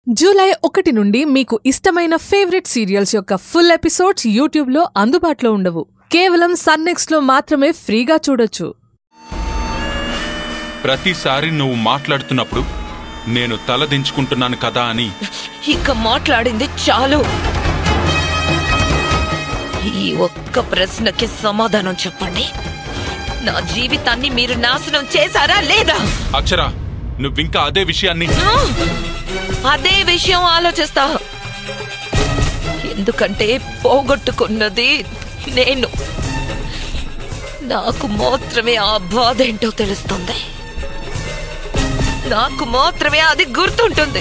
July ఒకటి నుండి మీకు ఇష్టమైన ఫేవరెట్ సీరియల్స్ యొక్క ఫుల్ ఎపిసోడ్స్ యూట్యూబ్లో అందుబాటులో ఉండవు కేవలం సన్నెక్స్లో మాత్రమే ఫ్రీగా చూడొచ్చు ప్రతిసారి నువ్వు మాట్లాడుతున్నప్పుడు నేను తలదించుకుంటున్నాను కదా అని ఇక మాట్లాడింది చాలు ఈ ఒక్క ప్రశ్నకి సమాధానం చెప్పండి నా జీవితాన్ని మీరు నాశనం చేశారా లేదా అక్షర నువ్వింకా అదే విషయాన్ని ఆ! అదే విషయం ఆలోచిస్తా ఎందుకంటే పోగొట్టుకున్నది నేను నాకు మాత్రమే ఆ బాధ ఏంటో తెలుస్తుంది నాకు మాత్రమే అది గుర్తుంటుంది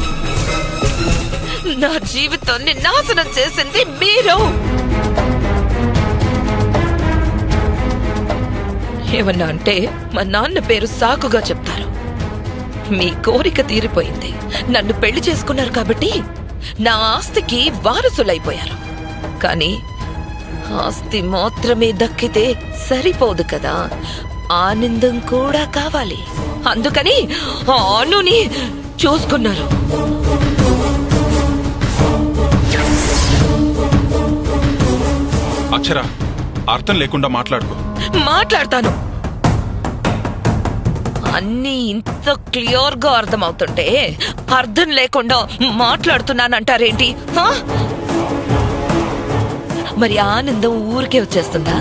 నా జీవితాన్ని నాశనం చేసింది మీరు ఏమన్నా అంటే మా నాన్న పేరు సాకుగా చెప్తారు మీ కోరిక తీరిపోయింది నన్ను పెళ్లి చేసుకున్నారు కాబట్టి నా ఆస్తికి వారసులైపోయారు కానీ ఆస్తి మాత్రమే దక్కితే సరిపోదు కదా ఆనందం కూడా కావాలి అందుకని ఆ అనుని చూసుకున్నారు అక్షర అర్థం లేకుండా మాట్లాడుకో మాట్లాడతాను అన్నీ ఇంత క్లియర్ గా అర్థమవుతుంటే అర్థం లేకుండా మాట్లాడుతున్నానంటారేంటి హా? మరి ఆనందం ఊరికే వచ్చేస్తుందా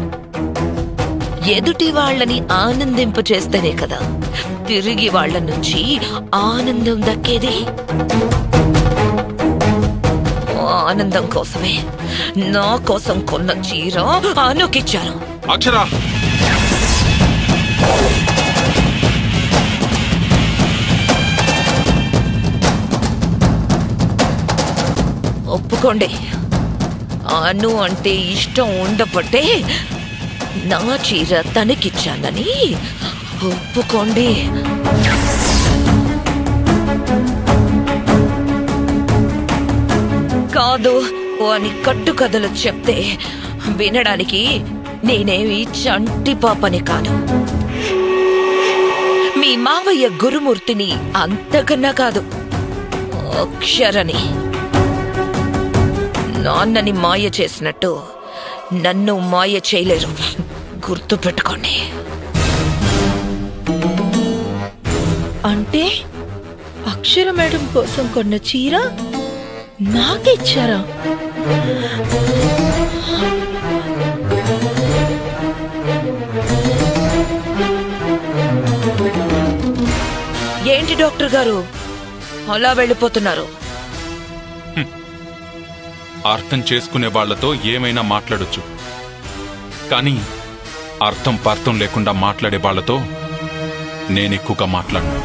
ఎదుటి వాళ్ళని ఆనందింప చేస్తేనే కదా తిరిగి వాళ్ళ నుంచి ఆనందం దక్కేది ఆ ఆనందం కోసమే నా కోసం కొన్న చీర అనుకిచ్చాను అక్షర ఒప్పుకోండి అను అంటే ఇష్టం ఉండబట్టే నా చీర తనకిచ్చానని ఒప్పుకోండి కాదు అని కట్టుకథలు చెప్తే వినడానికి నేనేమి చంటి పాపని కాదు మీ మావయ్య గురుమూర్తిని అంతకన్నా కాదు అక్షరని నాన్నని మాయ చేసినట్టు నన్ను మాయ చేయలేరు గుర్తు పెట్టుకోండి అంటే అక్షర మేడం కోసం కొన్న చీర నాకిచ్చారా ఏంటి డాక్టర్ గారు అలా వెళ్ళిపోతున్నారు అర్థం చేసుకునే వాళ్లతో ఏమైనా మాట్లాడొచ్చు కానీ అర్థం పర్థం లేకుండా మాట్లాడే వాళ్లతో నేనెక్కువగా మాట్లాడను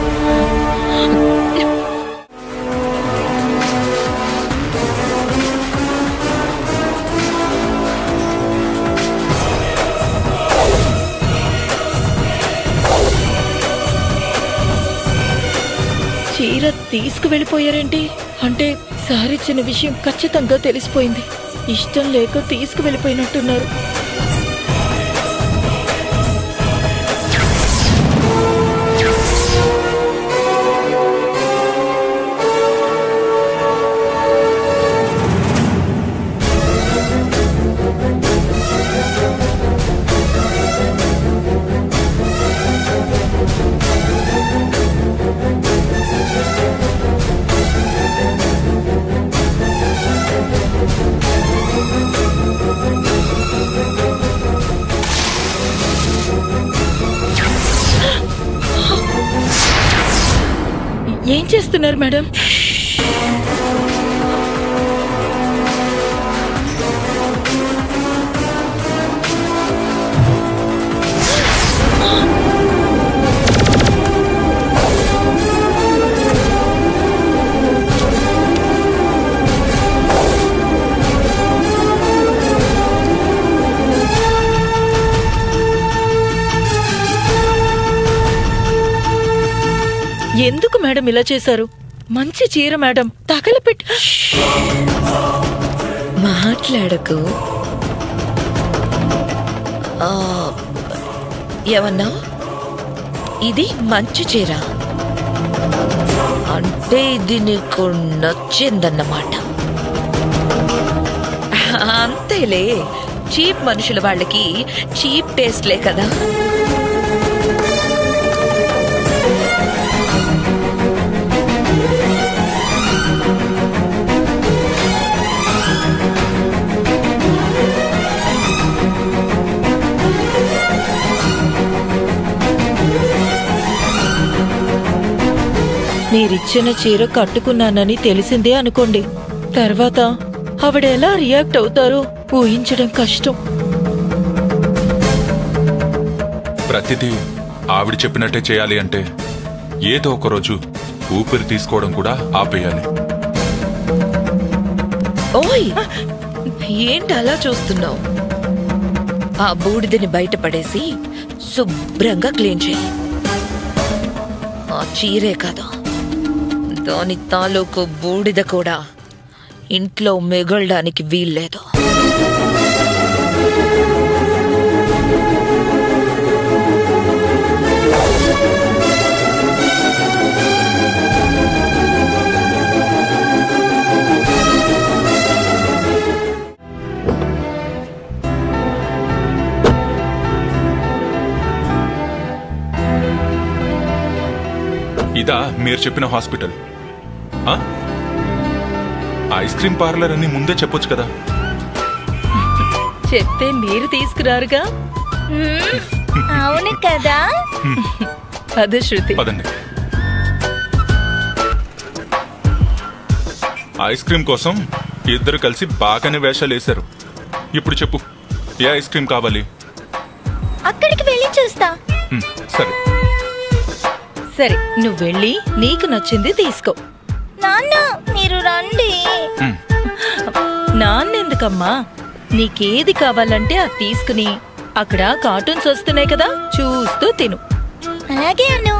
చీర తీసుకువెళ్ళిపోయారేంటి అంటే సార్ ఇచ్చిన విషయం ఖచ్చితంగా తెలిసిపోయింది ఇష్టం లేక తీసుకువెళ్ళిపోయినట్టున్నారు ఏం చేస్తున్నారు మేడం ఎందుకు మేడం ఇలా చేశారు మంచి చీర మేడం తగలపెట్టి మాట్లాడకు ఆ, ఏమన్నా ఇది మంచి చీర అంటే ఇది నీకు నచ్చిందన్నమాట అంతేలే చీప్ మనుషుల వాళ్ళకి చీప్ టేస్ట్లే కదా మీరిచ్చిన చీర కట్టుకున్నానని తెలిసిందే అనుకోండి తర్వాత ఆవిడ ఎలా రియాక్ట్ అవుతారో ఊహించడం కష్టం ప్రతిదీ ఆవిడ చెప్పినట్టే చేయాలి అంటే ఏదో ఒక రోజు ఊపిరి తీసుకోవడం కూడా ఆపేయాలి ఓయ్ ఏంటి అలా చూస్తున్నావు ఆ బూడిదని బయటపడేసి శుభ్రంగా క్లీన్ చేయి ఆ చీరే కదా దాని తాలూకు బూడిద కూడా ఇంట్లో మిగలడానికి వీల్లేదు ఇదా మీరు చెప్పిన హాస్పిటల్ ఆ? ఐస్ క్రీమ్ పార్లర్ అని ముందే చెప్పొచ్చు కదా చెప్తే మీరు తీసుకురారుగా అవును కదా అదే శృతి పదండి ఐస్ క్రీమ్ కోసం ఇద్దరు కలిసి బాగానే వేషాలు వేశారు ఇప్పుడు చెప్పు ఏ ఐస్ క్రీమ్ కావాలి అక్కడికి వెళ్ళి చూస్తా హ్మ్, సరే సరే నువ్వు వెళ్ళి నీకు నచ్చింది తీసుకో నాన్న మీరు రండి హ్మ్, నాన్నెందుకమ్మా నీకేది కావాలంటే అది తీసుకుని అక్కడ కార్టూన్స్ వస్తున్నాయి కదా చూస్తూ తిను అలాగే అను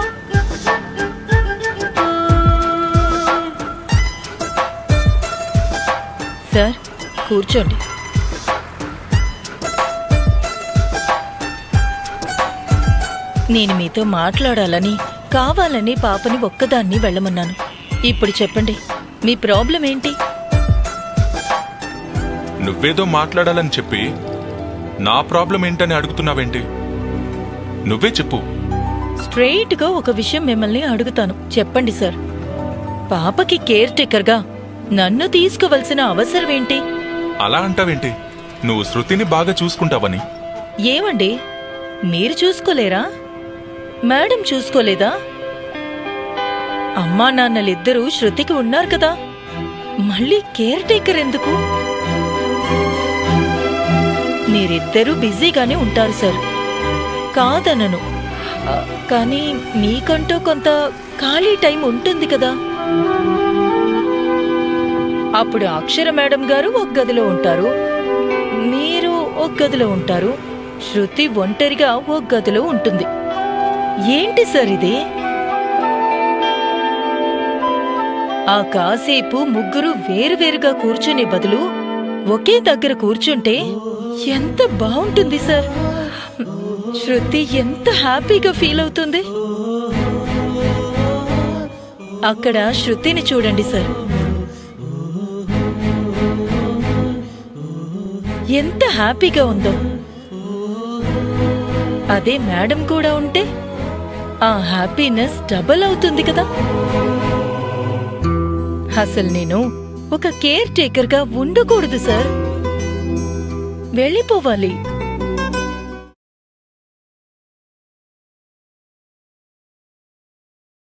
సార్ కూర్చోండి నేను మీతో మాట్లాడాలని కావాలని పాపని ఒక్కదాన్ని వెళ్ళమన్నాను ఇప్పుడు చెప్పండి మీ ప్రాబ్లం ఏంటి నువ్వేదో మాట్లాడాలని చెప్పి నా ప్రాబ్లం ఏంటని అడుగుతున్నావేంటి నువ్వే చెప్పు స్ట్రెయిట్ గా ఒక విషయం మిమ్మల్ని అడుగుతాను చెప్పండి సార్ పాపకి కేర్ టేకర్గా నన్ను తీసుకోవలసిన అవసరం ఏంటి అలా అంటావేంటి నువ్వు శృతిని బాగా చూసుకుంటావని ఏమండి మీరు చూసుకోలేరా మేడం చూసుకోలేదా అమ్మా నాన్నలిద్దరూ శృతికి ఉన్నారు కదా మళ్ళీ కేర్ టేకర్ ఎందుకు మీరిద్దరూ బిజీగానే ఉంటారు సార్ కాదనను ఆ, కానీ మీకంటూ కొంత ఖాళీ టైం ఉంటుంది కదా అప్పుడు అక్షర మేడం గారు ఒక గదిలో ఉంటారు మీరు ఒక గదిలో ఉంటారు శృతి ఒంటరిగా ఒక గదిలో ఉంటుంది ఏంటి సార్ ఇది ఆ కాసేపు ముగ్గురు వేరువేరుగా కూర్చునే బదులు ఒకే దగ్గర కూర్చుంటే ఎంత బాగుంటుంది సార్ శృతి ఎంత హ్యాపీగా ఫీల్ అవుతుంది అక్కడ శృతిని చూడండి సార్ ఎంత హ్యాపీగా ఉందో అదే మేడం కూడా ఉంటే ఆ హ్యాపీనెస్ డబల్ అవుతుంది కదా అసలు నేను ఒక కేర్ టేకర్ గా ఉండకూడదు సార్ వెళ్ళిపోవాలి